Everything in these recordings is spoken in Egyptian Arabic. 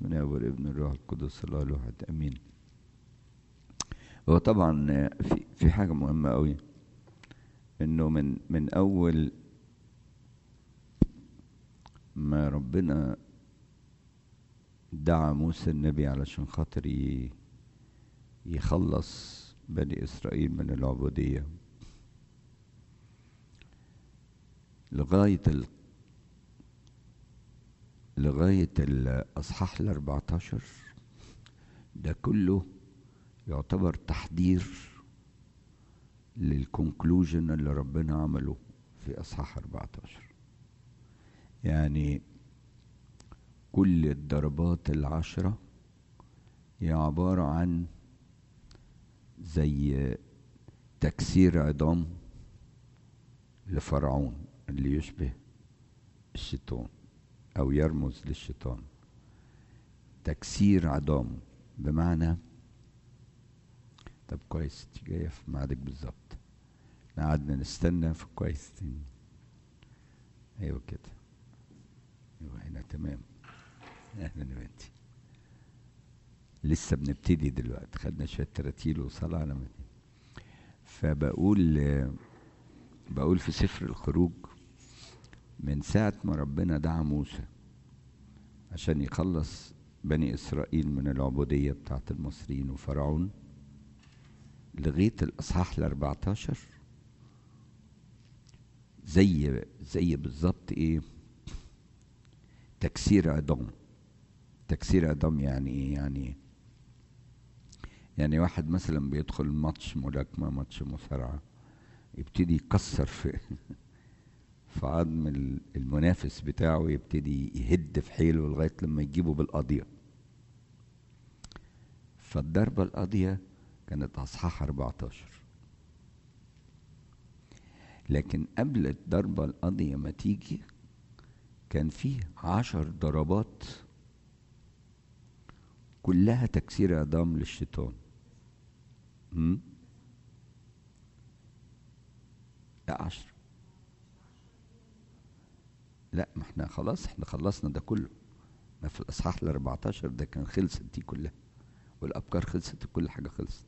بسم الله والابن الروح القدس الله الواحد امين هو طبعا في في حاجه مهمه قوي انه من من اول ما ربنا دعا موسى النبي علشان خاطر ي- يخلص بني اسرائيل من العبوديه لغايه ال... لغايه الاصحاح ال 14 ده كله يعتبر تحضير للكونكلوجن اللي ربنا عمله في اصحاح 14 يعني كل الضربات العشرة هي عبارة عن زي تكسير عظام لفرعون اللي يشبه الشيطان أو يرمز للشيطان تكسير عظام بمعنى طب كويس انت جاية في ميعادك بالظبط احنا قعدنا نستنى في كويس ايوه كده ايوه هنا تمام اهلا يا بنتي لسه بنبتدي دلوقتي خدنا شويه تراتيل وصلاه على مدينة. فبقول بقول في سفر الخروج من ساعة ما ربنا دعا موسى عشان يخلص بني إسرائيل من العبودية بتاعت المصريين وفرعون لغاية الإصحاح ال 14 زي زي بالظبط إيه تكسير عظام تكسير عظام يعني ايه يعني يعني واحد مثلا بيدخل ماتش ملاكمه ماتش مصارعه يبتدي يكسر في في عظم ال- المنافس بتاعه يبتدي يهد في حيله لغايه لما يجيبه بالقضيه فالضربه القاضيه كانت اصحاح 14 لكن قبل الضربه القاضيه ما تيجي كان فيه عشر ضربات كلها تكسير عظام للشيطان هم؟ لا عشر لا ما احنا خلاص احنا خلصنا ده كله ما في الاصحاح ال 14 ده كان خلصت دي كلها والابكار خلصت وكل حاجه خلصت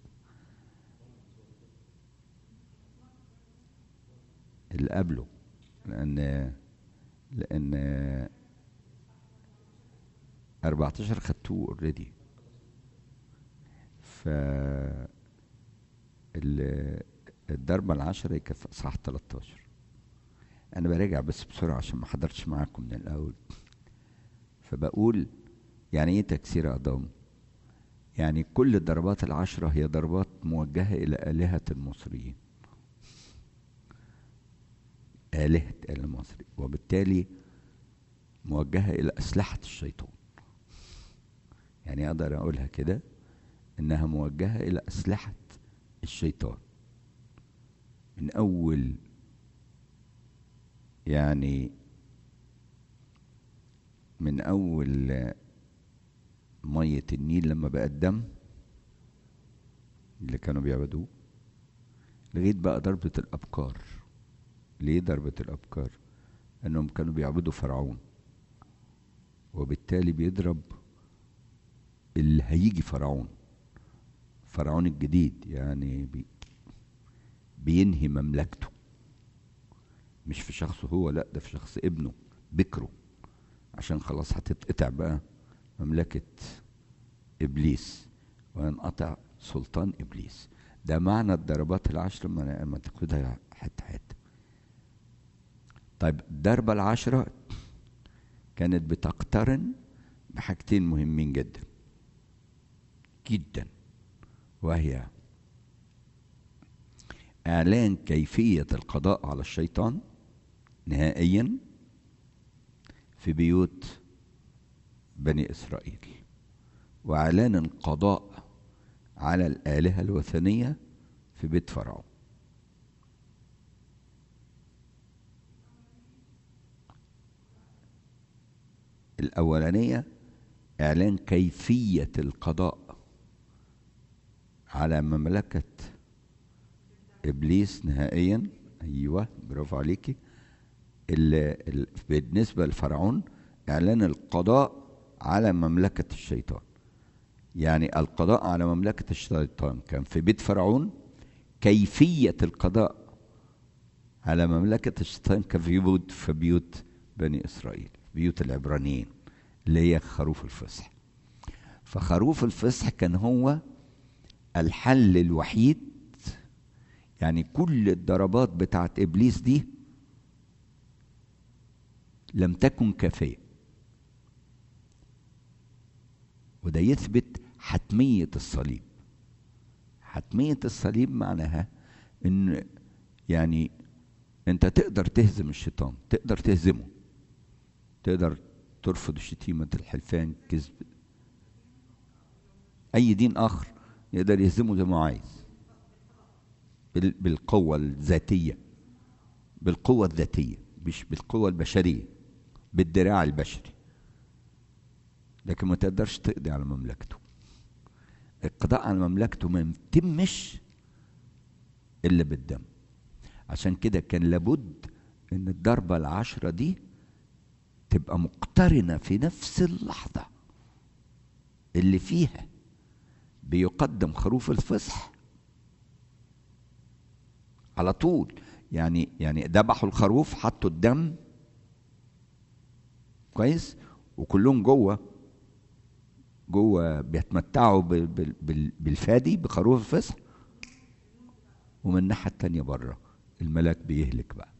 اللي قبله لان لان 14 خدتوه اوريدي ف ال- الضربة العشرة كانت في إصحاح 13 أنا براجع بس بسرعة عشان ما حضرتش معاكم من الأول فبقول يعني إيه تكسير عظام؟ يعني كل الضربات العشرة هي ضربات موجهة إلى آلهة المصريين آلهة المصري وبالتالي موجهة إلى أسلحة الشيطان يعني أقدر أقولها كده إنها موجهة إلى أسلحة الشيطان من أول يعني من أول مية النيل لما بقى الدم اللي كانوا بيعبدوه لغاية بقى ضربة الأبكار ليه ضربة الأبكار؟ إنهم كانوا بيعبدوا فرعون وبالتالي بيضرب اللي هيجي فرعون فرعون الجديد يعني بي بينهي مملكته مش في شخصه هو لا ده في شخص ابنه بكره عشان خلاص هتتقطع بقى مملكة إبليس وينقطع سلطان إبليس ده معنى الضربات العشر لما لما تاخدها حتة حتة طيب الضربة العشرة كانت بتقترن بحاجتين مهمين جدا جدا وهي إعلان كيفية القضاء على الشيطان نهائيا في بيوت بني إسرائيل وإعلان القضاء على الآلهة الوثنية في بيت فرعون الأولانية إعلان كيفية القضاء على مملكة إبليس نهائيا أيوه برافو عليكي ال ال بالنسبة لفرعون إعلان القضاء على مملكة الشيطان يعني القضاء على مملكة الشيطان كان في بيت فرعون كيفية القضاء على مملكة الشيطان كان في بيوت في بيوت بني إسرائيل بيوت العبرانيين اللي هي خروف الفصح فخروف الفصح كان هو الحل الوحيد يعني كل الضربات بتاعت إبليس دي لم تكن كافية وده يثبت حتمية الصليب حتمية الصليب معناها ان يعني انت تقدر تهزم الشيطان تقدر تهزمه تقدر ترفض شتيمة الحلفان كذب اي دين اخر يقدر يهزمه زي ما عايز بالقوة الذاتية بالقوة الذاتية مش بالقوة البشرية بالدراع البشري لكن ما تقدرش تقضي على مملكته القضاء على مملكته ما يتمش الا بالدم عشان كده كان لابد ان الضربة العشرة دي تبقى مقترنة في نفس اللحظة اللي فيها بيقدم خروف الفصح على طول يعني يعني ذبحوا الخروف حطوا الدم كويس وكلهم جوه جوه بيتمتعوا بالفادي بخروف الفصح ومن الناحيه التانيه بره الملاك بيهلك بقى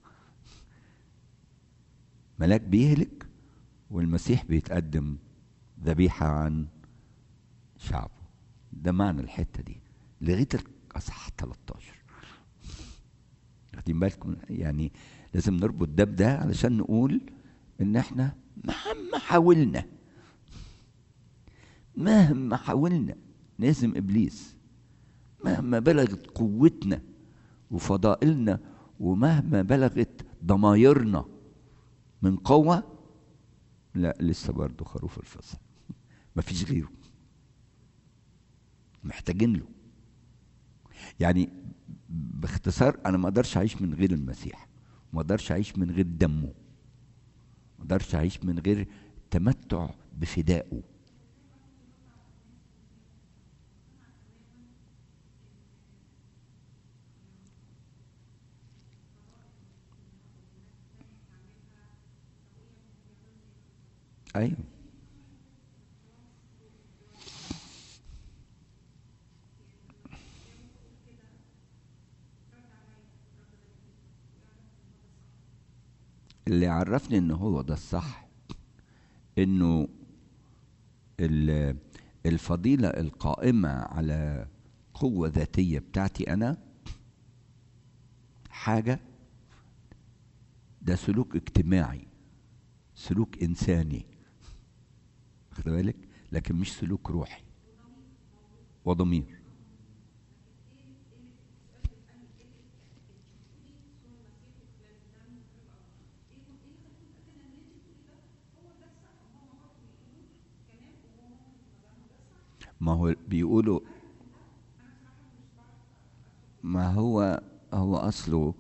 ملاك بيهلك والمسيح بيتقدم ذبيحه عن شعبه ده معنى الحته دي لغايه الاصحاح 13 واخدين بالكم يعني لازم نربط ده بده علشان نقول ان احنا مهما حاولنا مهما حاولنا نهزم ابليس مهما بلغت قوتنا وفضائلنا ومهما بلغت ضمايرنا من قوة لا لسه برضه خروف الفصل مفيش غيره محتاجين له يعني باختصار انا ما اقدرش اعيش من غير المسيح ما اقدرش اعيش من غير دمه ما اقدرش اعيش من غير تمتع بفدائه ايوه اللي عرفني ان هو ده الصح انه الفضيلة القائمة على قوة ذاتية بتاعتي أنا حاجة ده سلوك اجتماعي سلوك إنساني واخد بالك لكن مش سلوك روحي وضمير ما هو بيقولوا ما هو هو اصله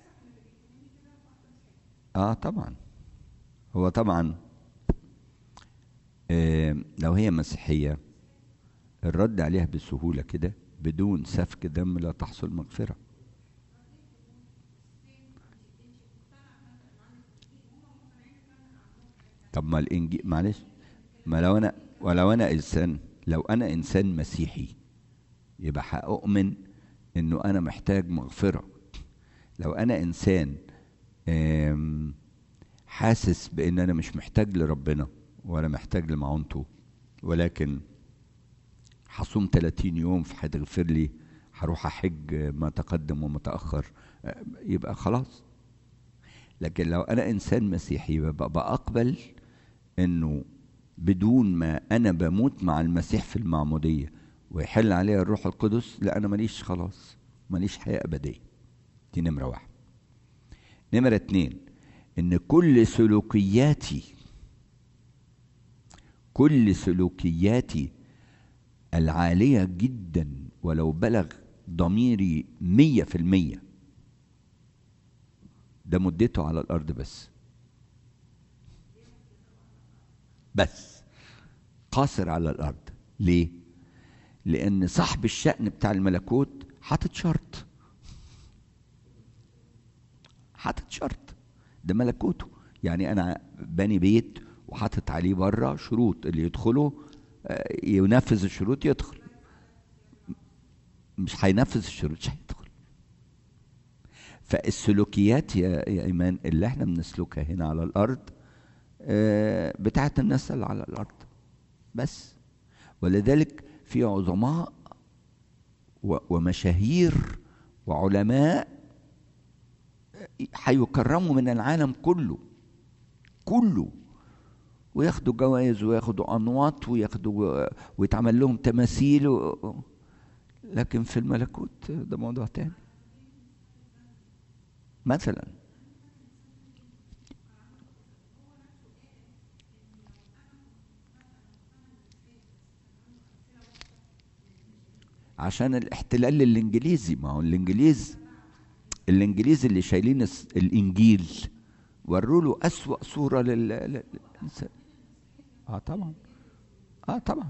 اه طبعا هو طبعا آه لو هي مسيحيه الرد عليها بسهوله كده بدون سفك دم لا تحصل مغفره طب ما الانجيل معلش ما لو انا ولو انا انسان لو انا انسان مسيحي يبقى هأؤمن انه انا محتاج مغفرة لو انا انسان حاسس بان انا مش محتاج لربنا ولا محتاج لمعونته ولكن هصوم 30 يوم فهتغفر لي هروح احج ما تقدم وما تاخر يبقى خلاص لكن لو انا انسان مسيحي يبقى بقبل انه بدون ما انا بموت مع المسيح في المعموديه ويحل عليها الروح القدس لا انا ماليش خلاص ماليش حياه ابديه دي نمره واحد نمره اتنين ان كل سلوكياتي كل سلوكياتي العاليه جدا ولو بلغ ضميري مية في المية ده مدته على الأرض بس بس قاصر على الارض ليه لان صاحب الشأن بتاع الملكوت حاطط شرط حاطط شرط ده ملكوته يعني انا بني بيت وحاطط عليه بره شروط اللي يدخله ينفذ الشروط يدخل مش هينفذ الشروط مش هيدخل فالسلوكيات يا يا ايمان اللي احنا بنسلكها هنا على الارض بتاعت الناس اللي على الارض بس ولذلك في عظماء ومشاهير وعلماء هيكرموا من العالم كله كله وياخدوا جوائز وياخدوا انواط وياخدوا ويتعمل لهم تماثيل و... لكن في الملكوت ده موضوع تاني مثلا عشان الاحتلال الانجليزي ما هو الانجليز الانجليز اللي شايلين الانجيل وروا له اسوا صوره للانسان اه طبعا اه طبعا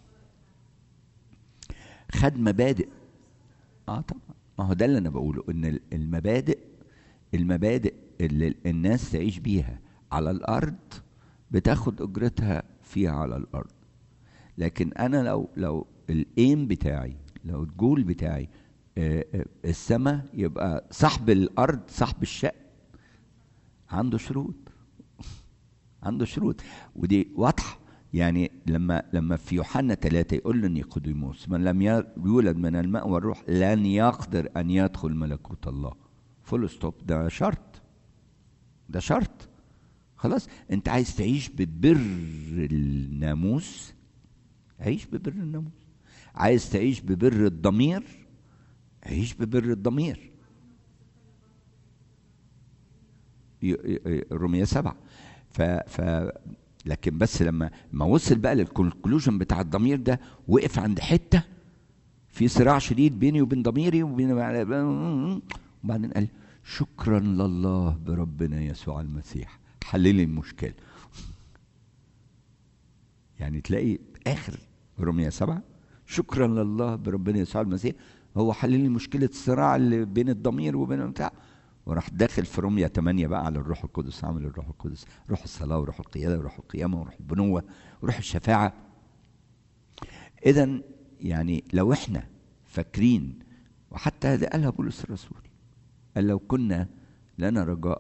خد مبادئ اه طبعا ما هو ده اللي انا بقوله ان المبادئ المبادئ اللي الناس تعيش بيها على الارض بتاخد اجرتها فيها على الارض لكن انا لو لو الايم بتاعي لو الجول بتاعي السماء يبقى صاحب الارض صاحب الشأن عنده شروط عنده شروط ودي واضحه يعني لما لما في يوحنا ثلاثة يقول لنيقوديموس من لم يولد من الماء والروح لن يقدر أن يدخل ملكوت الله فول ستوب ده شرط ده شرط خلاص أنت عايز تعيش ببر الناموس عيش ببر الناموس عايز تعيش ببر الضمير عيش ببر الضمير رومية سبعة ف, ف لكن بس لما ما وصل بقى للكونكلوجن بتاع الضمير ده وقف عند حته في صراع شديد بيني وبين ضميري وبين وبعدين قال شكرا لله بربنا يسوع المسيح حل لي المشكله يعني تلاقي اخر رومية سبعة شكرا لله بربنا يسوع المسيح هو حل لي مشكله الصراع اللي بين الضمير وبين بتاع وراح داخل في رومية 8 بقى على الروح القدس عامل الروح القدس روح الصلاة وروح القيادة وروح القيامة وروح البنوة وروح الشفاعة إذا يعني لو إحنا فاكرين وحتى هذا قالها بولس الرسول قال لو كنا لنا رجاء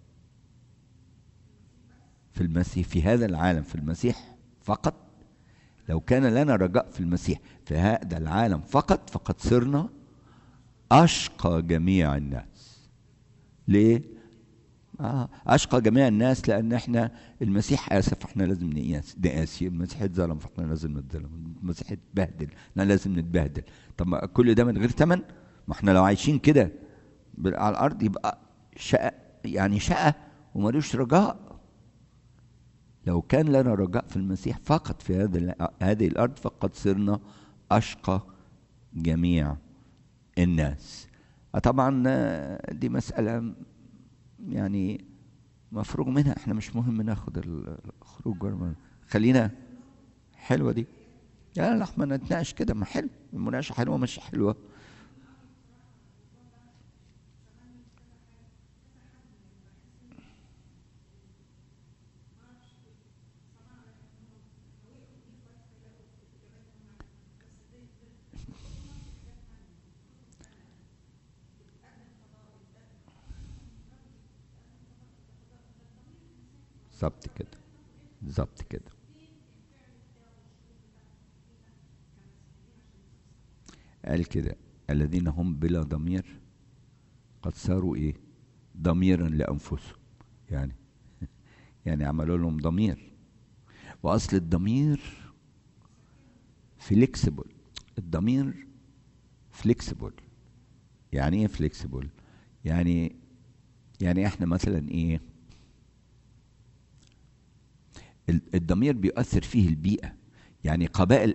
في المسيح في هذا العالم في المسيح فقط لو كان لنا رجاء في المسيح في هذا العالم فقط فقد صرنا أشقى جميع الناس ليه؟ آه أشقى جميع الناس لأن إحنا المسيح آسف إحنا لازم نقاس نقاسي المسيح اتظلم فإحنا لازم نتظلم المسيح اتبهدل إحنا لازم نتبهدل طب ما كل ده من غير ثمن ما إحنا لو عايشين كده على الأرض يبقى شقة يعني شقة وملوش رجاء لو كان لنا رجاء في المسيح فقط في هذا هذه الأرض فقد صرنا أشقى جميع الناس طبعا دي مسألة يعني مفروغ منها احنا مش مهم ناخد الخروج خلينا حلوة دي لا لا احنا نتناقش كده ما حلو المناقشة حلوة مش حلوة بالظبط كده بالظبط كده قال كده الذين هم بلا ضمير قد صاروا ايه ضميرا لانفسهم يعني يعني عملوا لهم ضمير واصل الضمير فليكسبل الضمير فليكسبل يعني ايه فليكسبل يعني يعني احنا مثلا ايه الضمير بيؤثر فيه البيئة يعني قبائل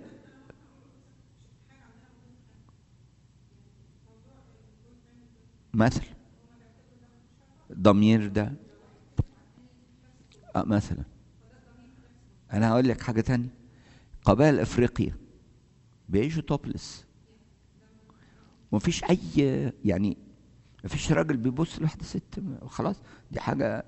مثل ضمير ده آه مثلا أنا هقول لك حاجة تانية قبائل افريقيا بيعيشوا توبلس ومفيش اي يعني مفيش راجل بيبص لواحده ست خلاص دي حاجه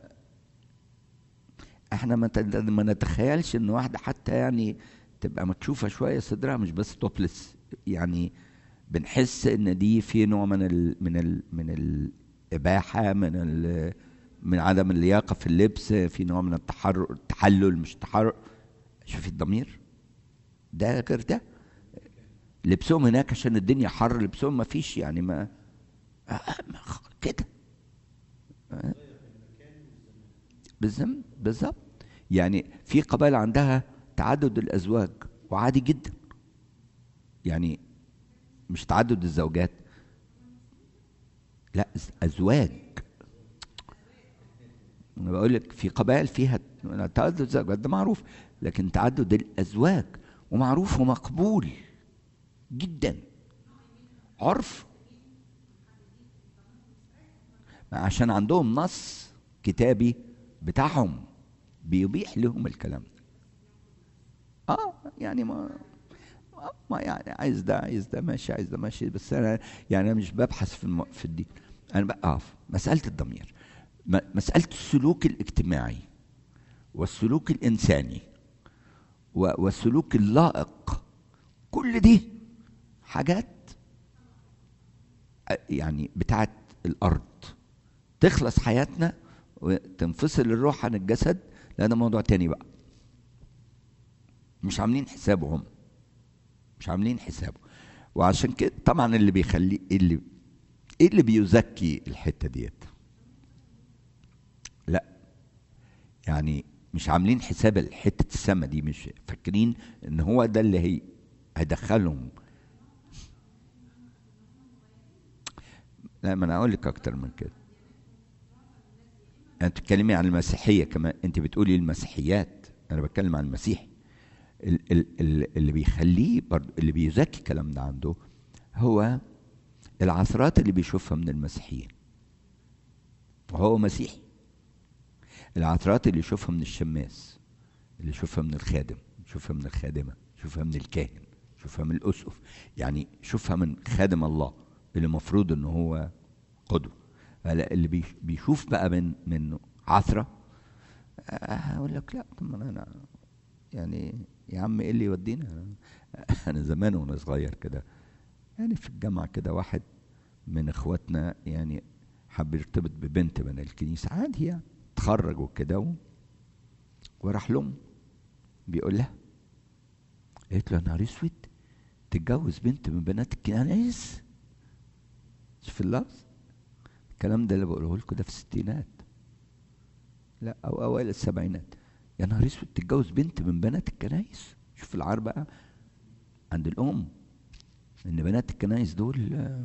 احنا ما تد- ما نتخيلش ان واحده حتى يعني تبقى مكشوفه شويه صدرها مش بس توبلس يعني بنحس ان دي في نوع من ال من ال من الاباحه من ال من عدم اللياقه في اللبس في نوع من التحرر التحلل مش تحرر شوفي الضمير ده غير ده لبسهم هناك عشان الدنيا حر لبسهم ما فيش يعني ما آه، ما خ- كده آه. بالزم بالظبط يعني في قبائل عندها تعدد الازواج وعادي جدا يعني مش تعدد الزوجات لا أز- ازواج انا بقول لك في قبائل فيها تعدد الزوجات ده معروف لكن تعدد الازواج ومعروف ومقبول جدا عرف عشان عندهم نص كتابي بتاعهم بيبيح لهم الكلام ده اه يعني ما آه، ما يعني عايز ده عايز ده ماشي عايز ده ماشي بس انا يعني انا مش ببحث في الم... في الدين انا بقى مساله الضمير م- مساله السلوك الاجتماعي والسلوك الانساني و- والسلوك اللائق كل دي حاجات آه، يعني بتاعت الارض تخلص حياتنا وتنفصل الروح عن الجسد لا ده موضوع تاني بقى مش عاملين حسابه هم مش عاملين حسابه وعشان كده طبعا اللي بيخليه اللي ايه اللي بيزكي الحته ديت لا يعني مش عاملين حساب حته السما دي مش فاكرين ان هو ده اللي هي هيدخلهم لا ما انا اقول لك اكتر من كده انت بتتكلمي عن المسيحيه كمان انت بتقولي المسيحيات انا بتكلم عن المسيح ال- ال- ال- اللي بيخليه برضه اللي بيزكي الكلام ده عنده هو العثرات اللي بيشوفها من المسيحيين وهو مسيحي العثرات اللي يشوفها من الشماس اللي يشوفها من الخادم يشوفها من الخادمه يشوفها من الكاهن يشوفها من الاسقف يعني يشوفها من خادم الله اللي المفروض ان هو قدوه هلا اللي بيش- بيشوف بقى من من عثره آه، هقول لك لا طب ما انا يعني يا عم ايه اللي يودينا انا زمان وانا صغير كده يعني في الجامعه كده واحد من اخواتنا يعني حب يرتبط ببنت من الكنيسه عادي يعني اتخرج وكده و... وراح لهم بيقول لها قالت له يا نهار اسود تتجوز بنت من بنات الكنائس شوف اللفظ الكلام ده اللي بقوله لكم ده في الستينات لا او اوائل السبعينات يا نهار اسود تتجوز بنت من بنات الكنايس شوف العار بقى عند الام ان بنات الكنايس دول آه،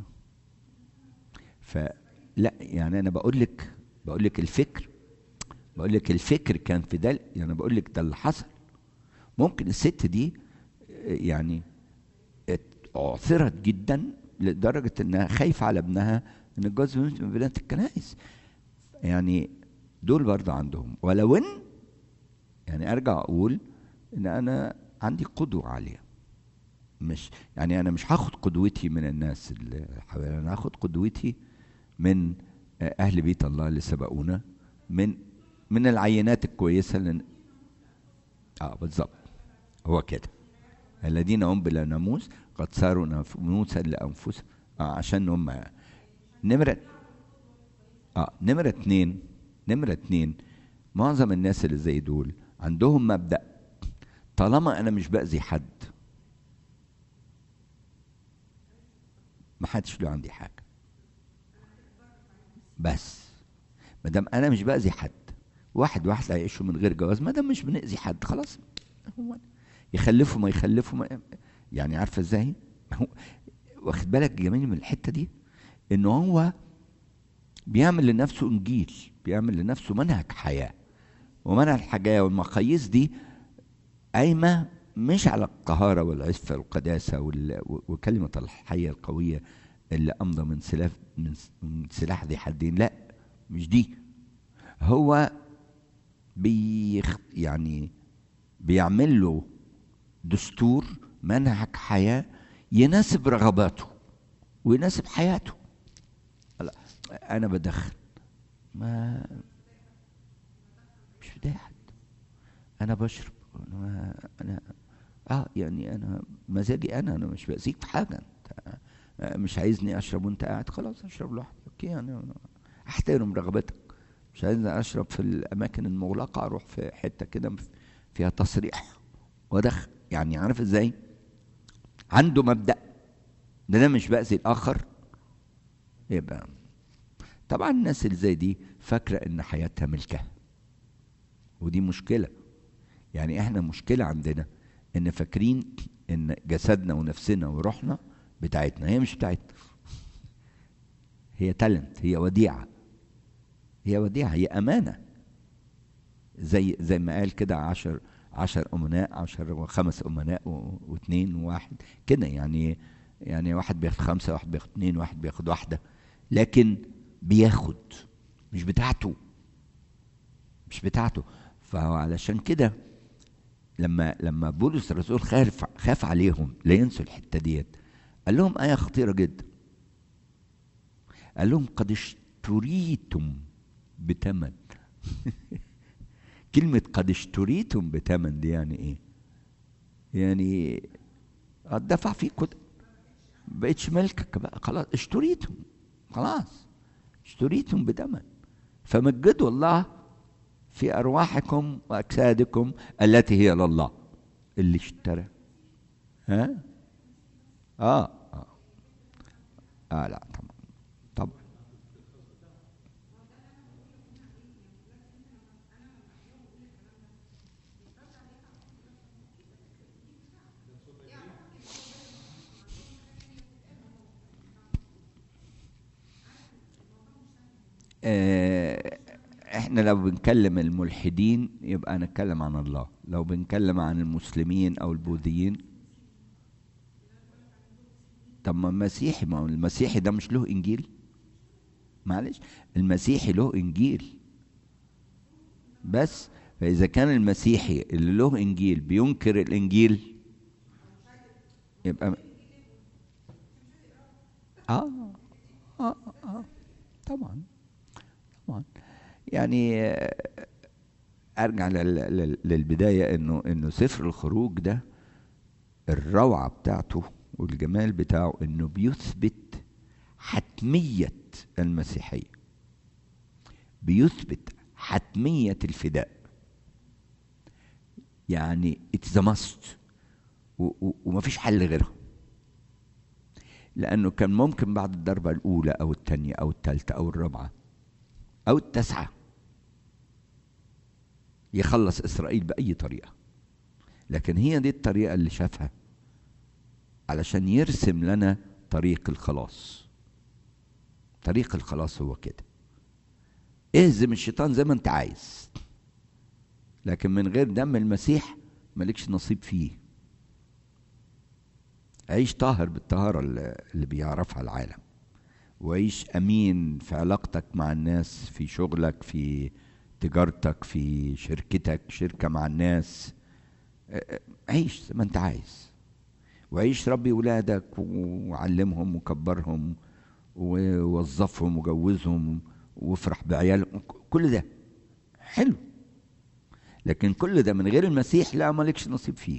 فلا يعني انا بقول لك بقول لك الفكر بقول لك الفكر كان في ده يعني بقول لك ده اللي حصل ممكن الست دي آه، يعني ات- اعثرت جدا لدرجه انها خايفه على ابنها ان الجواز من بنات الكنائس يعني دول برضه عندهم ولو ان يعني ارجع اقول ان انا عندي قدوه عاليه مش يعني انا مش هاخد قدوتي من الناس اللي حوالينا انا هاخد قدوتي من آه، اهل بيت الله اللي سبقونا من من العينات الكويسه اللي اه بالظبط هو كده الذين هم بلا ناموس قد صاروا ناموسا لانفسهم آه عشان هم نمره اه نمره اتنين نمره اتنين معظم الناس اللي زي دول عندهم مبدا طالما انا مش باذي حد ما حدش له عندي حاجه بس ما دام انا مش باذي حد واحد واحد هيعيشوا من غير جواز ما دام مش بنأذي حد خلاص هو يخلفوا ما يخلفوا ما يعني عارفه ازاي؟ هو واخد بالك جميل من الحته دي ان هو بيعمل لنفسه انجيل بيعمل لنفسه منهج حياه ومنهج الحياه والمقاييس دي قايمه مش على الطهاره والعفه والقداسه وال- وكلمه الحيه القويه اللي امضى من سلاح من من سلاح ذي حدين لا مش دي هو بيخ يعني بيعمل له دستور منهج حياه يناسب رغباته ويناسب حياته لا انا بدخن ما مش بداية حد انا بشرب انا انا اه يعني انا مزاجي انا انا مش باذيك في حاجه انت مش عايزني اشرب وانت قاعد خلاص اشرب لوحدي اوكي انا احترم رغبتك مش عايزني اشرب في الاماكن المغلقه اروح في حته كده فيها تصريح وادخل يعني عارف ازاي عنده مبدا ده انا مش باذي الاخر يبقى طبعا الناس اللي زي دي فاكره ان حياتها ملكها ودي مشكله يعني احنا مشكله عندنا ان فاكرين ان جسدنا ونفسنا وروحنا بتاعتنا هي مش بتاعتنا هي تالنت هي وديعه هي وديعه هي امانه زي زي ما قال كده عشر عشر امناء عشر وخمس امناء واثنين وواحد كده يعني يعني واحد بياخد خمسه واحد بياخد اثنين واحد بياخد واحده لكن بياخد مش بتاعته مش بتاعته فهو علشان كده لما لما بولس الرسول خاف خاف عليهم لا ينسوا الحته ديت قال لهم ايه خطيره جدا قال لهم قد اشتريتم بثمن كلمة قد اشتريتم بثمن دي يعني ايه؟ يعني دفع فيه كتب بقتش ملكك بقى خلاص اشتريتم خلاص اشتريتم بثمن فمجدوا الله في أرواحكم وأجسادكم التي هي لله اللي اشترى ها آه آه, آه لا طبعا طبعا آه احنا لو بنكلم الملحدين يبقى نتكلم عن الله لو بنكلم عن المسلمين او البوذيين طب ما المسيحي ما هو المسيحي ده مش له انجيل معلش المسيحي له انجيل بس فاذا كان المسيحي اللي له انجيل بينكر الانجيل يبقى اه اه اه طبعا طبعا يعني ارجع للبدايه انه انه سفر الخروج ده الروعه بتاعته والجمال بتاعه انه بيثبت حتميه المسيحيه بيثبت حتميه الفداء يعني اتس ماست ومفيش حل غيرها لانه كان ممكن بعد الضربه الاولى او الثانيه او الثالثه او الرابعه أو التسعة يخلص إسرائيل بأي طريقة لكن هي دي الطريقة اللي شافها علشان يرسم لنا طريق الخلاص طريق الخلاص هو كده اهزم الشيطان زي ما انت عايز لكن من غير دم المسيح مالكش نصيب فيه عيش طاهر بالطهارة اللي بيعرفها العالم وعيش امين في علاقتك مع الناس في شغلك في تجارتك في شركتك شركه مع الناس عيش زي ما انت عايز وعيش ربي ولادك وعلمهم وكبرهم ووظفهم وجوزهم وافرح بعيالهم كل ده حلو لكن كل ده من غير المسيح لا مالكش نصيب فيه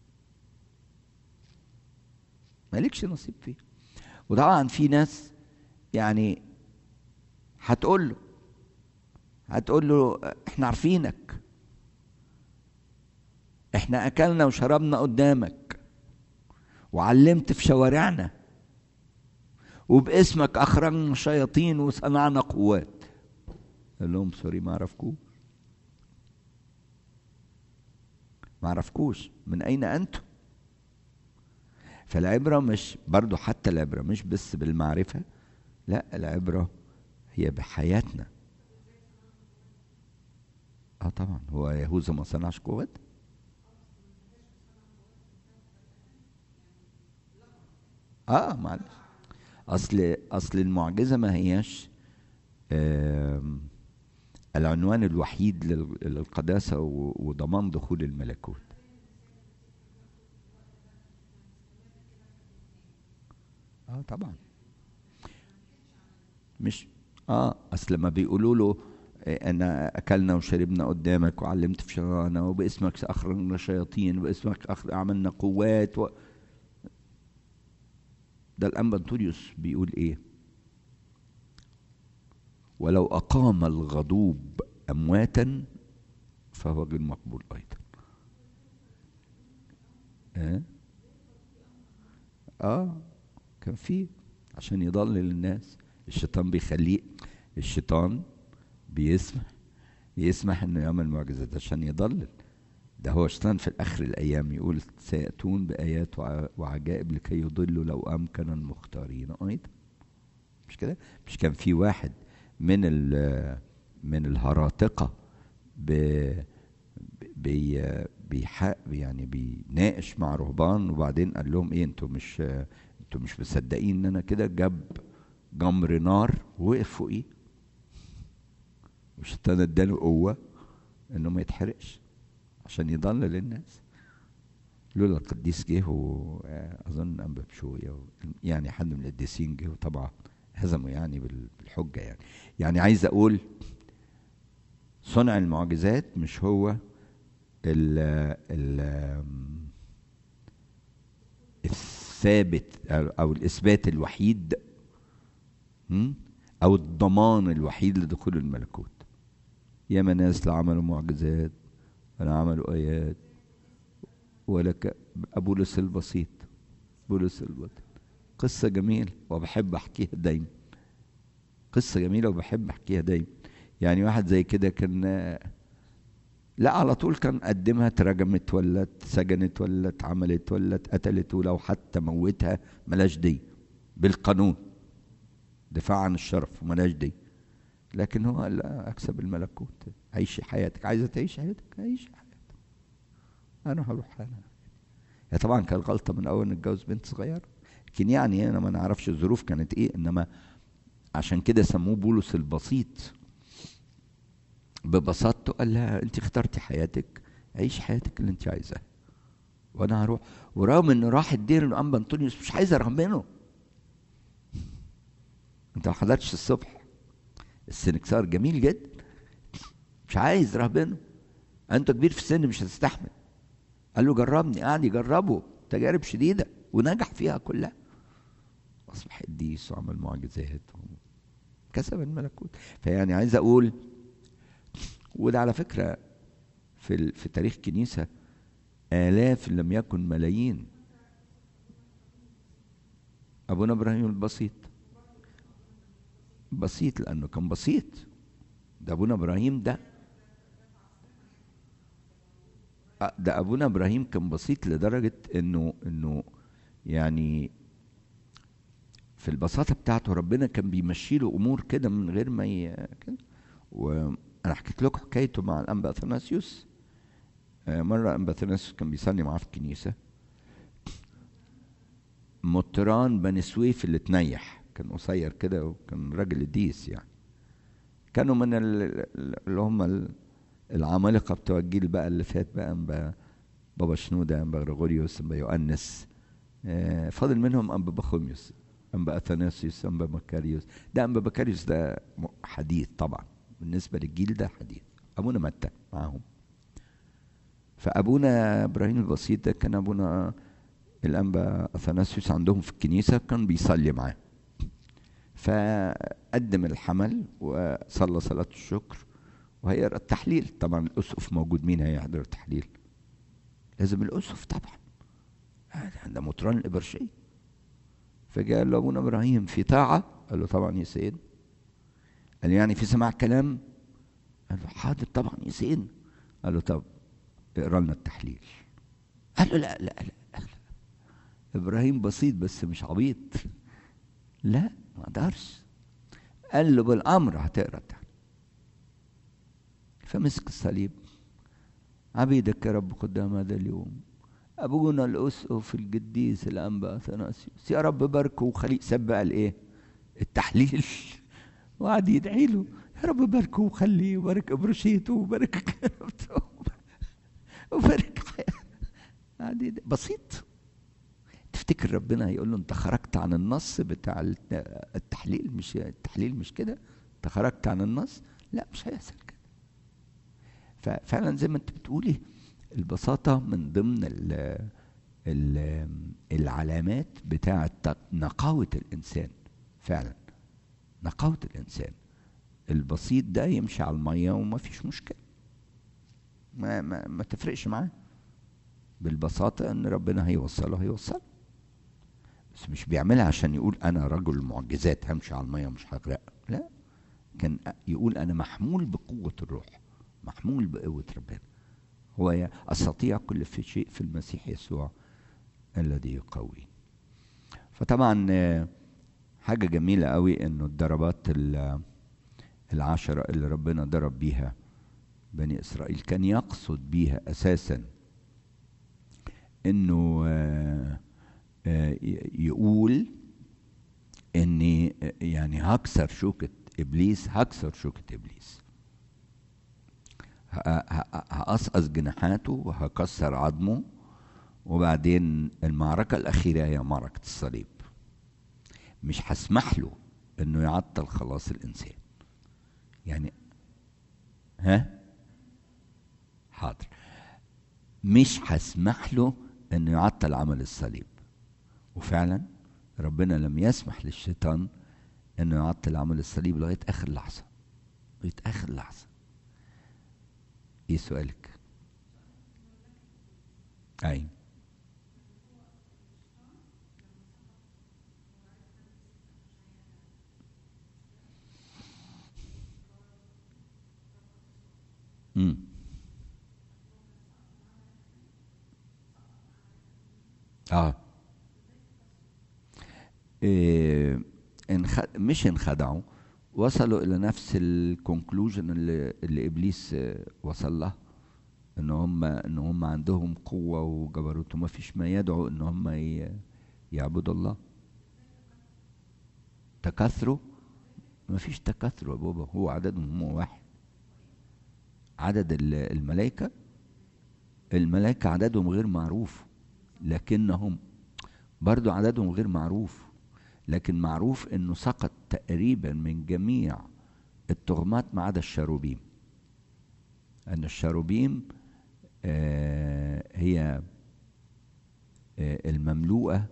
مالكش نصيب فيه وطبعا في ناس يعني هتقول له هتقول له احنا عارفينك احنا اكلنا وشربنا قدامك وعلمت في شوارعنا وباسمك اخرجنا شياطين وصنعنا قوات قال لهم سوري ما عرفكوش ما عرفكوش من اين انتم فالعبره مش برضو حتى العبره مش بس بالمعرفه لا العبرة هي بحياتنا اه طبعا هو يهوذا ما صنعش قوات اه معلش اصل اصل المعجزه ما هياش العنوان الوحيد للقداسه وضمان دخول الملكوت اه طبعا مش اه اصل لما بيقولوا له إيه، انا اكلنا وشربنا قدامك وعلمت في شرانا وباسمك اخرجنا شياطين وباسمك أخر... عملنا قوات و... ده الانبا انطونيوس بيقول ايه ولو اقام الغضوب امواتا فهو غير مقبول ايضا اه اه كان في عشان يضلل الناس الشيطان بيخليه الشيطان بيسمح يسمح انه يعمل معجزات عشان يضلل ده هو الشيطان في الاخر الايام يقول سياتون بايات وع- وعجائب لكي يضلوا لو امكن المختارين ايضا مش كده مش كان في واحد من ال من الهراطقه ب بي بيح يعني بيناقش مع رهبان وبعدين قال لهم ايه انتوا مش انتوا مش مصدقين ان انا كده جاب جمر نار وقف فوقيه والشيطان اداله قوه انه ما يتحرقش عشان يضلل الناس لولا القديس جه واظن انبا بشويه و- يعني حد من القديسين جه وطبعا هزموا يعني بال- بالحجه يعني يعني عايز اقول صنع المعجزات مش هو ال ال الثابت أو- او الاثبات الوحيد م? او الضمان الوحيد لدخول الملكوت ياما ناس لا عملوا معجزات ولا عملوا ايات ولا ك... بولس البسيط بولس البسيط قصة جميلة وبحب احكيها دايما قصة جميلة وبحب احكيها دايما يعني واحد زي كده كان لا على طول كان قدمها اترجمت ولا اتسجنت ولا اتعملت ولا اتقتلت ولو حتى موتها ملاش دي بالقانون دفاع عن الشرف وملاش دي لكن هو قال لا اكسب الملكوت عيشي حياتك عايزه تعيشي حياتك عيشي حياتك انا هروح انا هي طبعا كانت غلطه من اول نتجوز بنت صغيره لكن يعني انا ما نعرفش الظروف كانت ايه انما عشان كده سموه بولس البسيط ببساطته قال لها انت اخترتي حياتك عيشي حياتك اللي انت عايزاها وانا هروح ورغم انه راح الدير الانبا انطونيوس مش عايز ارهبنه انت ما حضرتش الصبح السنكسار جميل جدا مش عايز رهبنه انت كبير في السن مش هتستحمل قال له جربني قعد يجربه تجارب شديده ونجح فيها كلها اصبح قديس وعمل معجزات كسب الملكوت فيعني عايز اقول وده على فكره في ال- في تاريخ كنيسه آلاف إن لم يكن ملايين أبونا إبراهيم البسيط بسيط لأنه كان بسيط ده أبونا إبراهيم ده آه، ده أبونا إبراهيم كان بسيط لدرجة إنه إنه يعني في البساطة بتاعته ربنا كان بيمشي له أمور كده من غير ما ي... كده وأنا حكيت لكم حكايته مع الأنبا أثناسيوس آه، مرة أنبا أثناسيوس كان بيصلي معاه في الكنيسة مطران بني سويف اللي تنيح كان قصير كده وكان راجل قديس يعني كانوا من ال- ال- اللي هم ال- العمالقة بتوع الجيل بقى اللي فات بقى أنبا بابا شنودة أنبا غريغوريوس أنبا يؤنس آه، فاضل منهم أنبا بخوميوس أنبا أثناسيوس أنبا مكاريوس ده أنبا بكاريوس ده م- حديث طبعا بالنسبة للجيل ده حديث أبونا متى معاهم فأبونا إبراهيم البسيط ده كان أبونا الأنبا أثناسيوس عندهم في الكنيسة كان بيصلي معاه فقدم الحمل وصلى صلاة الشكر وهيقرا التحليل طبعا الأسقف موجود مين هيحضر التحليل لازم الأسقف طبعا هذا ده مطران الإبرشية فجاء قال له أبونا إبراهيم في طاعة قال له طبعا يا سيد قال له يعني في سماع كلام قال له حاضر طبعا يا سيد قال له طب اقرا لنا التحليل قال له لا لا لا, لا. ابراهيم بسيط بس مش عبيط لا ما اقدرش قال له بالامر هتقرا التحليل فمسك الصليب عبيدك يا رب قدام هذا اليوم ابونا الاسقف القديس الانبا اثناسيوس يا رب باركه وخليه سب قال ايه التحليل وقعد يدعي له يا رب باركه وخليه وبارك ابرشيته وبارك كلمته وبارك حياته قعد يدعي. بسيط تفتكر تفتكر ربنا هيقول له انت خرجت عن النص بتاع التحليل مش التحليل مش كده انت خرجت عن النص لا مش هيحصل كده ففعلا زي ما انت بتقولي البساطة من ضمن ال ال العلامات بتاعة نقاوة الإنسان فعلا نقاوة الإنسان البسيط ده يمشي على المية وما فيش مشكلة ما, ما, ما تفرقش معاه بالبساطة إن ربنا هيوصله هيوصله بس مش بيعملها عشان يقول أنا رجل المعجزات همشي على المية ومش هغرق لا كان يقول أنا محمول بقوة الروح محمول بقوة ربنا هو أستطيع كل في شيء في المسيح يسوع الذي يقوي فطبعا حاجة جميلة قوي إنه الضربات العشرة اللي ربنا ضرب بيها بني إسرائيل كان يقصد بيها أساسا إنه يقول إني يعني هكسر شوكة إبليس هكسر شوكة إبليس هقصقص جناحاته وهكسر عظمه وبعدين المعركة الأخيرة هي معركة الصليب مش هسمح له إنه يعطل خلاص الإنسان يعني ها حاضر مش هسمح له إنه يعطل عمل الصليب وفعلا ربنا لم يسمح للشيطان إنه يعطل عمل الصليب لغاية آخر لحظة لغاية آخر لحظة ايه سؤالك اي امم اه إيه انخ... مش انخدعوا وصلوا الى نفس الكونكلوجن اللي, اللي ابليس وصل له ان هم ان هم عندهم قوه وجبروت وما فيش ما يدعو ان هم يعبدوا الله تكاثروا ما فيش تكاثروا يا بابا هو عددهم هم واحد عدد الملائكه الملائكه عددهم غير معروف لكنهم برضو عددهم غير معروف لكن معروف انه سقط تقريبا من جميع التهمات ما عدا الشاروبيم ان الشاروبيم آه هي آه المملوءه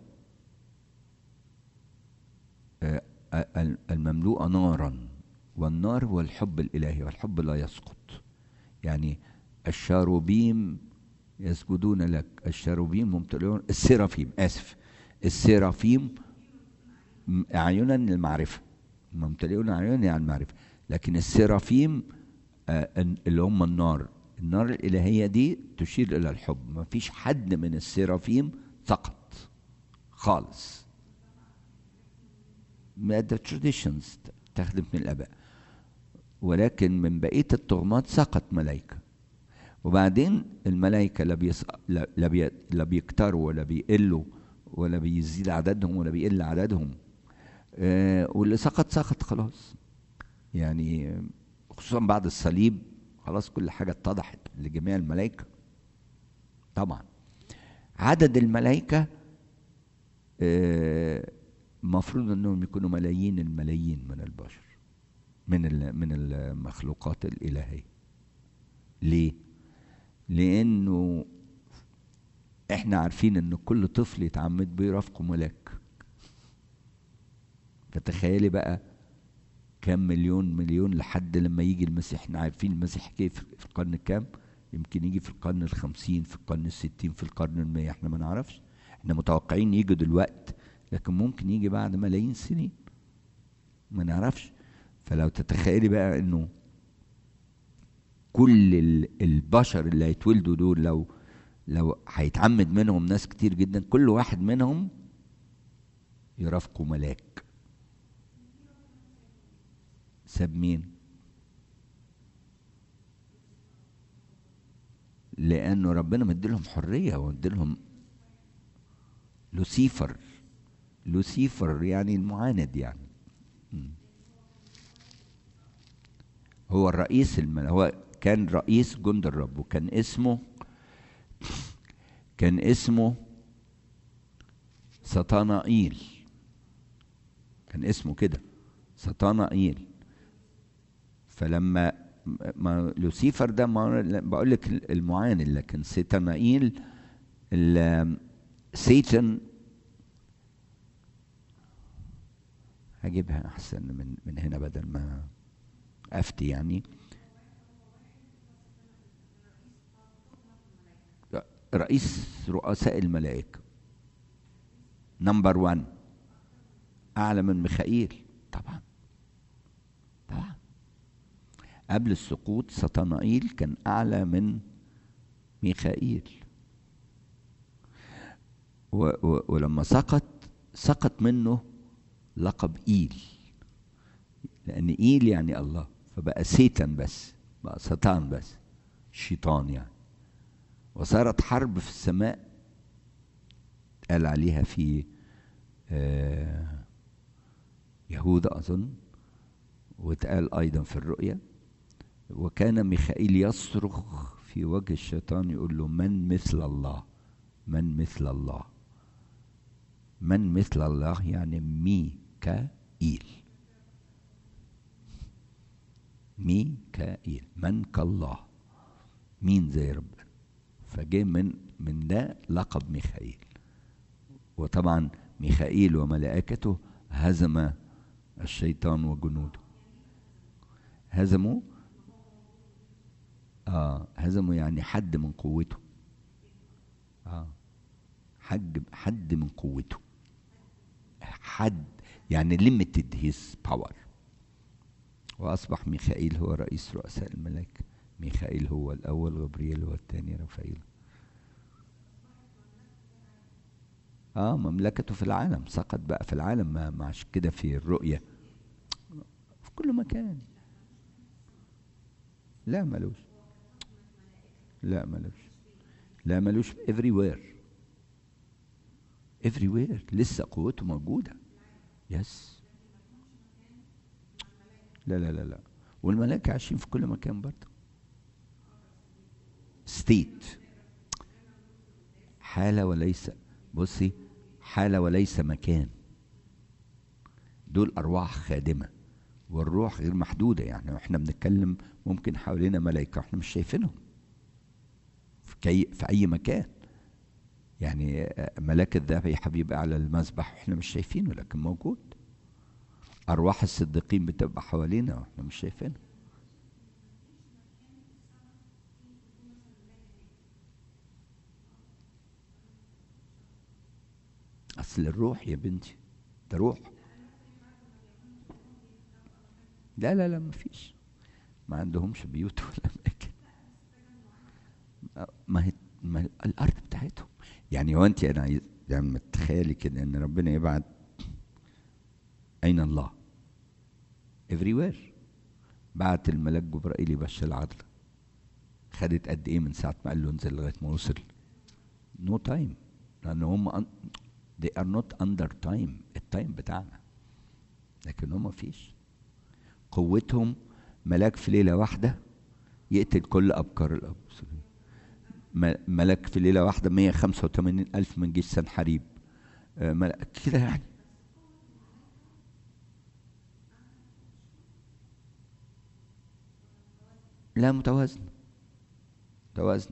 آه المملوءه نارا والنار هو الحب الالهي والحب لا يسقط يعني الشاروبيم يسجدون لك الشاروبيم ممتلئون السرافيم اسف السرافيم أعينا للمعرفة ممتلئون أعينا يعني المعرفة لكن السرافيم آه اللي هم النار النار الإلهية دي تشير إلى الحب ما فيش حد من السرافيم سقط خالص ما ده تراديشنز تخدم من الآباء ولكن من بقية التهمات سقط ملائكة وبعدين الملائكة لا, بيص... لا, لا, بي... لا بيكتروا ولا بيقلوا ولا بيزيد عددهم ولا بيقل عددهم آه واللي سقط سقط خلاص يعني خصوصا بعد الصليب خلاص كل حاجة اتضحت لجميع الملائكة طبعا عدد الملائكة المفروض آه انهم يكونوا ملايين الملايين من البشر من من المخلوقات الإلهية ليه؟ لأنه احنا عارفين ان كل طفل يتعمد بيرافقه ملاك فتخيلي بقى كام مليون مليون لحد لما يجي المسيح احنا عارفين المسيح جه في القرن الكام يمكن يجي في القرن الخمسين في القرن الستين في القرن المية احنا ما نعرفش احنا متوقعين يجي دلوقت لكن ممكن يجي بعد ملايين سنين ما نعرفش فلو تتخيلي بقى انه كل البشر اللي هيتولدوا دول لو لو هيتعمد منهم ناس كتير جدا كل واحد منهم يرافقه ملاك ساب مين لانه ربنا مديلهم حريه ومديلهم لوسيفر لوسيفر يعني المعاند يعني هو الرئيس المل... هو كان رئيس جند الرب وكان اسمه كان اسمه سطانائيل كان اسمه كده سطانائيل فلما ما لوسيفر ده ما بقول لك المعاند لكن سيتانائيل سيتن هجيبها احسن من من هنا بدل ما افتي يعني رئيس رؤساء الملائكة نمبر 1 أعلى من ميخائيل طبعا طبعا قبل السقوط سطنائيل كان أعلى من ميخائيل و و ولما سقط سقط منه لقب إيل لأن إيل يعني الله فبقى سيتان بس بقى سطان بس شيطان يعني وصارت حرب في السماء قال عليها في آه يهوذا أظن واتقال أيضا في الرؤيا وكان ميخائيل يصرخ في وجه الشيطان يقول له من مثل الله من مثل الله من مثل الله يعني ميكائيل ميكائيل من كالله مين زي ربنا فجه من من ده لقب ميخائيل وطبعا ميخائيل وملائكته هزم الشيطان وجنوده هزموا اه هزموا يعني حد من قوته اه حد حد من قوته حد يعني limited his power واصبح ميخائيل هو رئيس رؤساء الملائكه ميخائيل هو الأول غبريل هو الثاني رفائيل اه مملكته في العالم سقط بقى في العالم ما معش كده في الرؤية في كل مكان لا ملوش لا ملوش لا ملوش everywhere everywhere لسه قوته موجودة يس لا لا لا لا والملائكة عايشين في كل مكان برضه ستيت حالة وليس بصي حالة وليس مكان دول أرواح خادمة والروح غير محدودة يعني احنا بنتكلم ممكن حوالينا ملائكة احنا مش شايفينهم في, كي في أي مكان يعني ملاك الذبح بيبقى على المذبح واحنا مش شايفينه لكن موجود أرواح الصديقين بتبقى حوالينا واحنا مش شايفينها اصل الروح يا بنتي ده روح لا لا لا ما فيش ما عندهمش بيوت ولا اماكن ما هي ما هي الارض بتاعتهم يعني هو انت انا عايز يعني تخيلي كده ان ربنا يبعت اين الله everywhere بعت الملاك جبرائيل يبشر العذراء خدت قد ايه من ساعه ما قال له انزل لغايه ما وصل نو no تايم لان هم they are not under time التايم بتاعنا لكن هم فيش قوتهم ملاك في ليلة واحدة يقتل كل أبكار الأبوسين ملاك في ليلة واحدة 185 ألف من جيش سنحريب كده يعني لا متوازنة متوازنة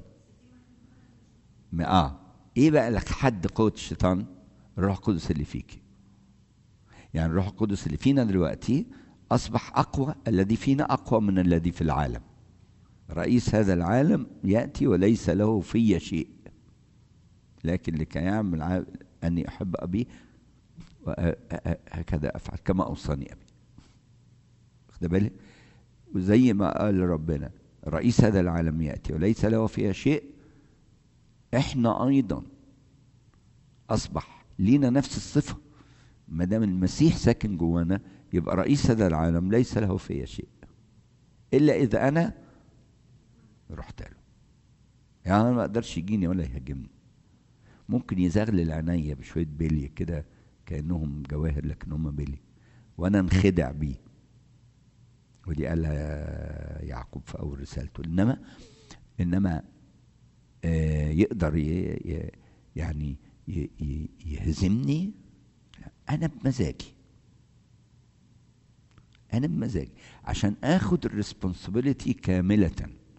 اه ايه بقى لك حد قوة الشيطان الروح القدس اللي فيك يعني الروح القدس اللي فينا دلوقتي أصبح أقوى الذي فينا أقوى من الذي في العالم رئيس هذا العالم يأتي وليس له في شيء لكن لكي يعمل أني أحب أبي هكذا أفعل كما أوصاني أبي واخد بالك وزي ما قال ربنا رئيس هذا العالم يأتي وليس له فيها شيء احنا أيضا أصبح لينا نفس الصفة ما دام المسيح ساكن جوانا يبقى رئيس هذا العالم ليس له فيا شيء إلا إذا أنا رحت له يعني أنا ما أقدرش يجيني ولا يهاجمني ممكن يزغلل عينيا بشوية بلي كده كأنهم جواهر لكن هم بلي وأنا انخدع بيه ودي قالها يعقوب في أول رسالته إنما إنما آه يقدر ي يعني ي- ي- يهزمني لا، انا بمزاجي انا بمزاجي عشان اخد الريسبونسبيلتي كامله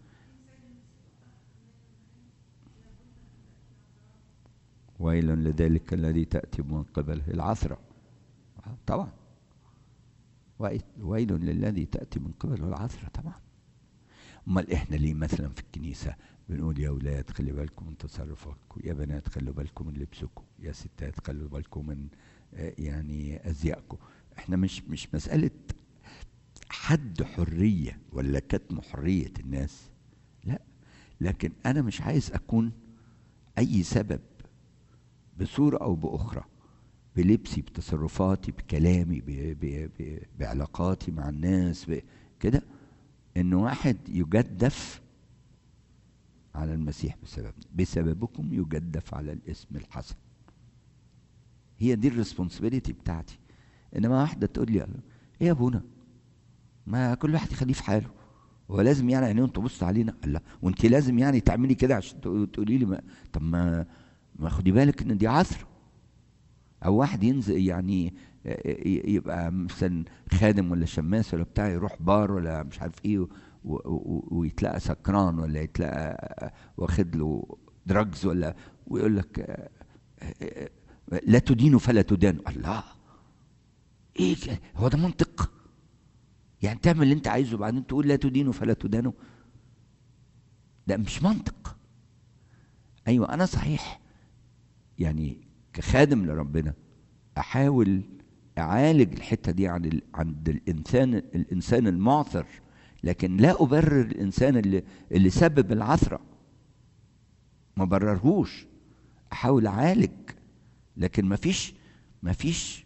ويل لذلك الذي تأتي من قبله العثرة آه، طبعا ويل ويل للذي تأتي من قبله العثرة طبعا امال احنا ليه مثلا في الكنيسة بنقول يا اولاد خلي بالكم من تصرفاتكم يا بنات خلوا بالكم من لبسكم يا ستات خلوا بالكم من آه، يعني ازيائكم احنا مش مش مسألة حد حرية ولا كتم حرية الناس لا لكن انا مش عايز اكون اي سبب بصورة أو بأخرى بلبسي بتصرفاتي بكلامي ب ب ب بعلاقاتي مع الناس ب- كده إن واحد يجدف على المسيح بسببنا بسببكم يجدف على الاسم الحسن هي دي الريسبونسبيلتي بتاعتي انما واحده تقول لي ايه يا ابونا ما كل واحد يخليه في حاله هو لازم يعني عينيهم تبص علينا قال لا وانت لازم يعني تعملي كده عشان تقو- تقولي لي ما طب ما ما خدي بالك ان دي عثره او واحد ينزل يعني ي- ي- يبقى مثلا خادم ولا شماس ولا بتاع يروح بار ولا مش عارف ايه و- و- ويتلاقى سكران ولا يتلاقى واخد له دراجز ولا ويقول لك آه، آه، آه، لا تدينوا فلا تدانوا الله ايه ك- هو ده منطق يعني تعمل اللي انت عايزه وبعدين تقول لا تدينوا فلا تدانوا ده مش منطق ايوه انا صحيح يعني كخادم لربنا احاول اعالج الحته دي عن ال... عند الانسان الانسان المعثر لكن لا ابرر الانسان اللي اللي سبب العثره ما بررهوش احاول اعالج لكن ما فيش ما فيش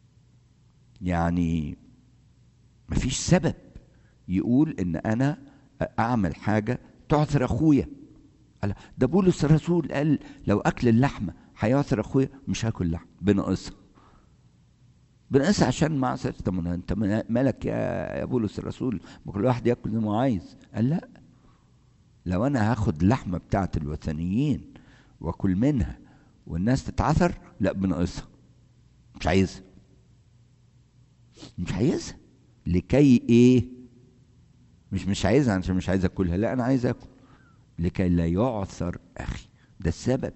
يعني ما فيش سبب يقول ان انا اعمل حاجه تعثر اخويا قال ده بولس الرسول قال لو اكل اللحمه هيعثر اخويا مش هاكل لحم بنقصها بنقصها عشان ما عصرت طب ما انت مالك يا يا بولس الرسول ما كل واحد ياكل زي ما هو عايز قال لا لو انا هاخد اللحمه بتاعت الوثنيين واكل منها والناس تتعثر لا بنقصها مش عايزها مش عايزها لكي ايه مش مش عايزها عشان مش عايز اكلها لا انا عايز اكل لكي لا يعثر اخي ده السبب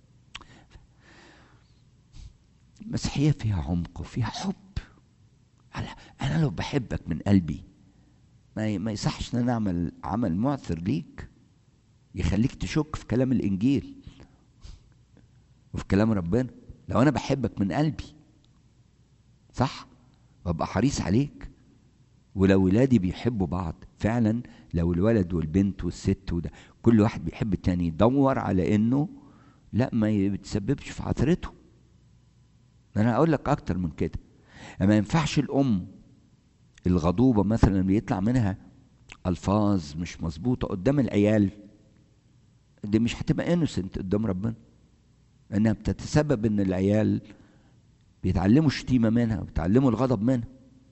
المسيحيه فيها عمق وفيها حب انا لو بحبك من قلبي ما ما يصحش ان انا اعمل عمل معثر ليك يخليك تشك في كلام الانجيل وفي كلام ربنا لو انا بحبك من قلبي صح وابقى حريص عليك ولو ولادي بيحبوا بعض فعلا لو الولد والبنت والست وده كل واحد بيحب التاني يدور على انه لا ما يتسببش في عثرته انا اقول لك اكتر من كده ما ينفعش الام الغضوبه مثلا بيطلع منها الفاظ مش مظبوطه قدام العيال دي مش هتبقى انوسنت قدام ربنا انها بتتسبب ان العيال بيتعلموا الشتيمه منها وبيتعلموا الغضب منها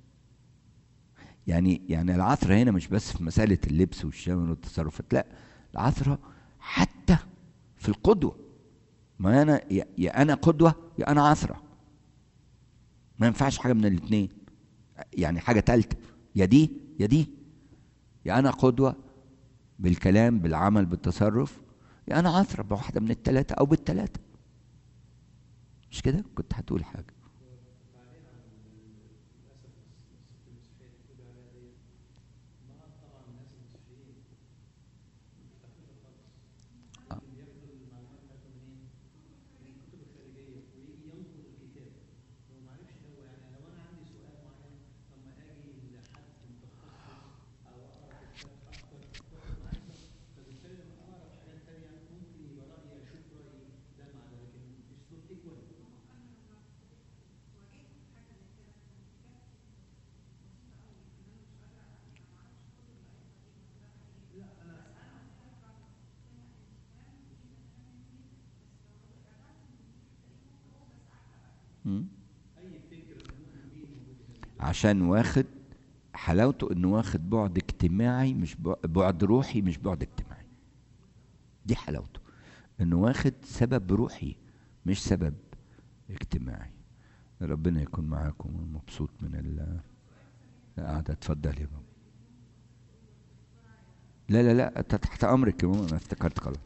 يعني يعني العثرة هنا مش بس في مسألة اللبس والشمال والتصرفات لا العثرة حتى في القدوة ما أنا يا, يا أنا قدوة يا أنا عثرة ما ينفعش حاجة من الاتنين يعني حاجة تالتة يا دي يا دي يا أنا قدوة بالكلام بالعمل بالتصرف يا أنا عثرة بواحدة من التلاتة أو بالتلاتة مش كده كنت هتقول حاجة عشان واخد حلاوته انه واخد بعد اجتماعي مش بعد روحي مش بعد اجتماعي دي حلاوته انه واخد سبب روحي مش سبب اجتماعي ربنا يكون معاكم ومبسوط من ال- القعدة اتفضل يا ماما لا لا لا أنت تحت امرك يا ماما انا افتكرت خلاص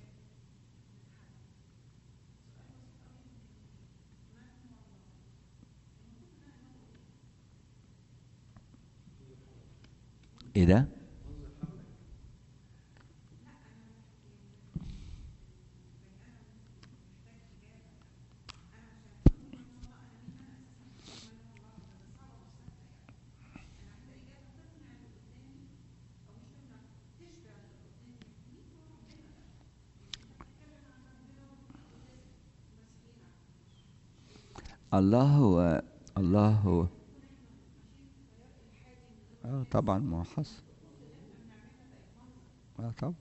ايه ده الله هو الله هو اه طبعا ما هو حصل اه طبعا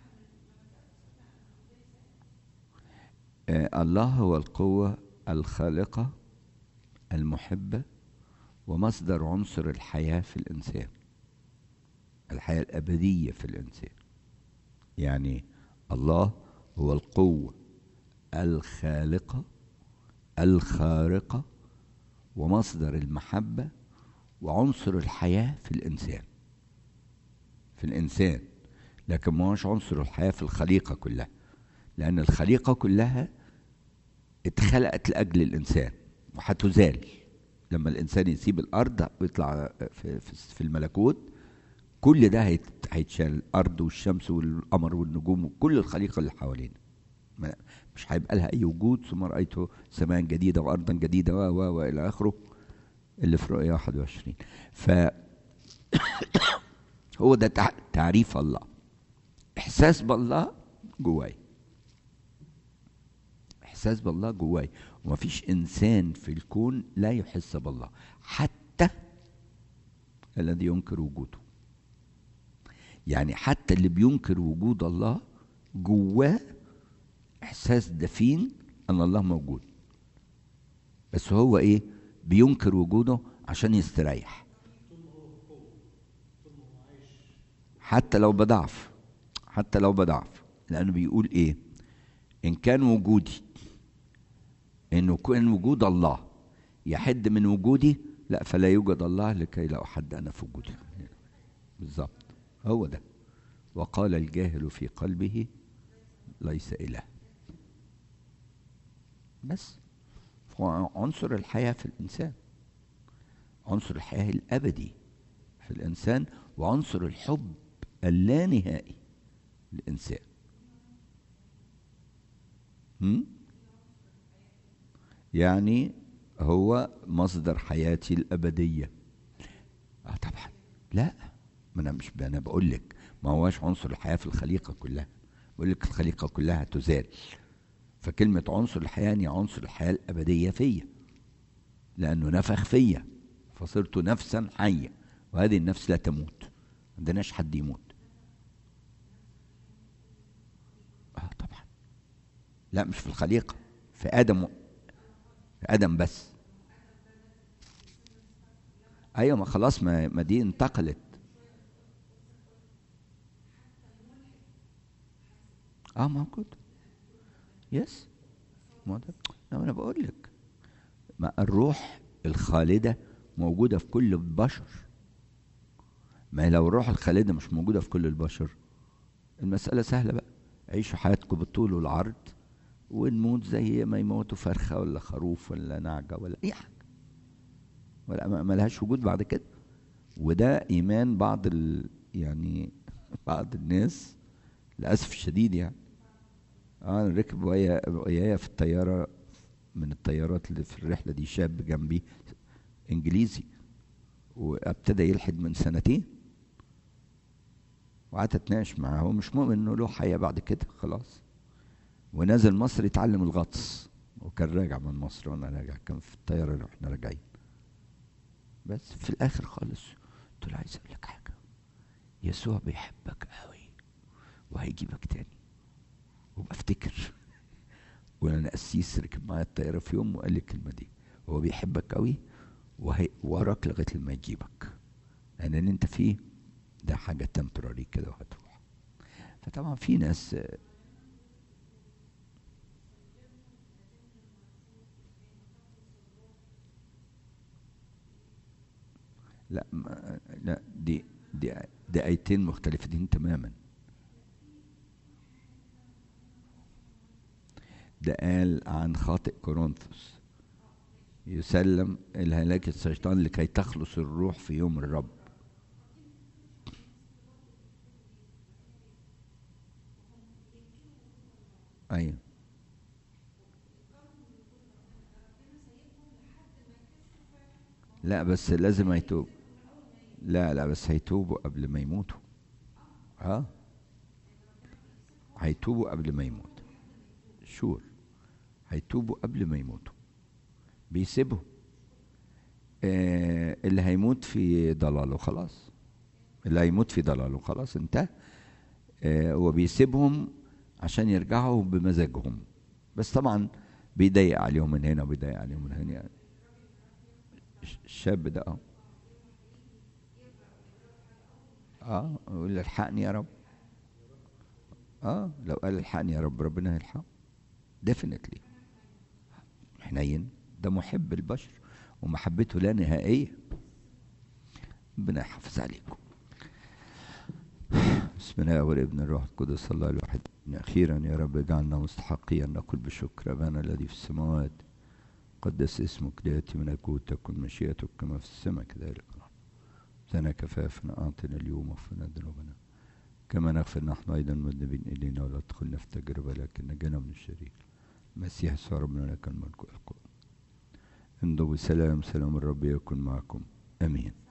آه الله هو القوة الخالقة المحبة ومصدر عنصر الحياة في الإنسان الحياة الأبدية في الإنسان يعني الله هو القوة الخالقة الخارقة ومصدر المحبة وعنصر الحياة في الإنسان في الإنسان لكن ما هوش عنصر الحياة في الخليقة كلها لأن الخليقة كلها اتخلقت لأجل الإنسان وهتزال لما الإنسان يسيب الأرض ويطلع في, في, في الملكوت كل ده هيت- هيتشال الأرض والشمس والقمر والنجوم وكل الخليقة اللي حوالينا ما- مش هيبقى لها أي وجود ثم رأيت سماء جديدة وأرضا جديدة و و وإلى آخره اللي في رؤية 21 ف هو ده تع- تعريف الله إحساس بالله جواي إحساس بالله جواي ومفيش إنسان في الكون لا يحس بالله حتى الذي ينكر وجوده يعني حتى اللي بينكر وجود الله جواه إحساس دفين أن الله موجود بس هو إيه بينكر وجوده عشان يستريح حتى لو بضعف حتى لو بضعف لأنه بيقول إيه إن كان وجودي إنه كان وجود الله يحد من وجودي لا فلا يوجد الله لكي لا أحد أنا في وجودي بالظبط هو ده وقال الجاهل في قلبه ليس إله بس هو عنصر الحياة في الإنسان عنصر الحياة الأبدي في الإنسان وعنصر الحب اللانهائي للإنسان هم؟ يعني هو مصدر حياتي الأبدية آه طبعا لا ما أنا مش أنا بقول لك ما هواش عنصر الحياة في الخليقة كلها بقول لك الخليقة كلها تزال فكلمة عنصر الحياة يعني عنصر الحياة الأبدية فيا لأنه نفخ فيا فصرت نفسا حية وهذه النفس لا تموت ما عندناش حد يموت اه طبعا لا مش في الخليقة في آدم و... في آدم بس أيوة ما خلاص ما, ما دي انتقلت اه موجود يس ما ده لا انا بقول لك ما الروح الخالده موجوده في كل البشر ما لو الروح الخالده مش موجوده في كل البشر المساله سهله بقى عيشوا حياتكم بالطول والعرض ونموت زي ما يموتوا فرخه ولا خروف ولا نعجه ولا اي حاجه ولا ما ما لهاش وجود بعد كده وده ايمان بعض ال يعني بعض الناس للاسف الشديد يعني اه أنا ركب ويا ويايا في الطياره من الطيارات اللي في الرحله دي شاب جنبي انجليزي وابتدى يلحد من سنتين وقعدت اتناقش معاه هو مش مؤمن انه له حياه بعد كده خلاص ونزل مصر يتعلم الغطس وكان راجع من مصر وانا راجع كان في الطياره اللي احنا راجعين بس في الاخر خالص قلت له عايز اقول لك حاجه يسوع بيحبك قوي وهيجيبك تاني وبفتكر وانا قسيس ركب معايا الطياره في يوم وقال لي الكلمه دي هو بيحبك قوي وهي وراك لغايه لما يجيبك لان اللي انت فيه ده حاجه تمبراري كده وهتروح فطبعا في ناس لا ما لا دي دي دي ايتين مختلفتين تماما ده قال عن خاطئ كورنثوس يسلم الهلاك الشيطان لكي تخلص الروح في يوم الرب ايوه لا بس لازم هيتوب لا لا بس هيتوبوا قبل ما يموتوا ها هيتوبوا قبل ما يموتوا شور هيتوبوا قبل ما يموتوا بيسيبهم آه اللي هيموت في ضلاله خلاص اللي هيموت في ضلاله خلاص انتهى آه هو بيسيبهم عشان يرجعوا بمزاجهم بس طبعا بيضيق عليهم من هنا وبيضيق عليهم من هنا يعني الشاب ده اه اه يقول الحقني يا رب اه لو قال الحقني يا رب ربنا هيلحقه ديفينتلي حنين ده محب البشر ومحبته لا نهائيه ربنا يحافظ عليكم بسم الله والابن الروح القدس الله الواحد اخيرا يا رب اجعلنا مستحقين نقول بشكر ابانا الذي في السماوات قدس اسمك ليأتي ملكوتك تكن مشيئتك كما في السماء كذلك زنا كفافنا أعطنا اليوم واغفرنا ذنوبنا كما نغفر نحن أيضا مذنبين إلينا ولا تدخلنا في تجربة لكن نجنا من الشرير المسيح يسوع ربنا لك الملك والقوة امضوا بسلام سلام الرب يكن معكم آمين